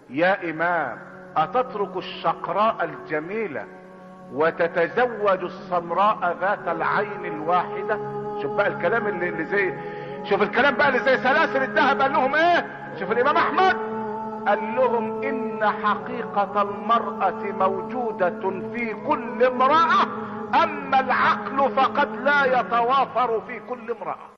يا امام اتترك الشقراء الجميلة وتتزوج السمراء ذات العين الواحدة شوف بقى الكلام اللي, اللي زي شوف الكلام بقى اللي زي سلاسل الذهب قال لهم ايه شوف الامام احمد قال لهم ان حقيقة المرأة موجودة في كل امرأة اما العقل فقد لا يتوافر في كل امرأة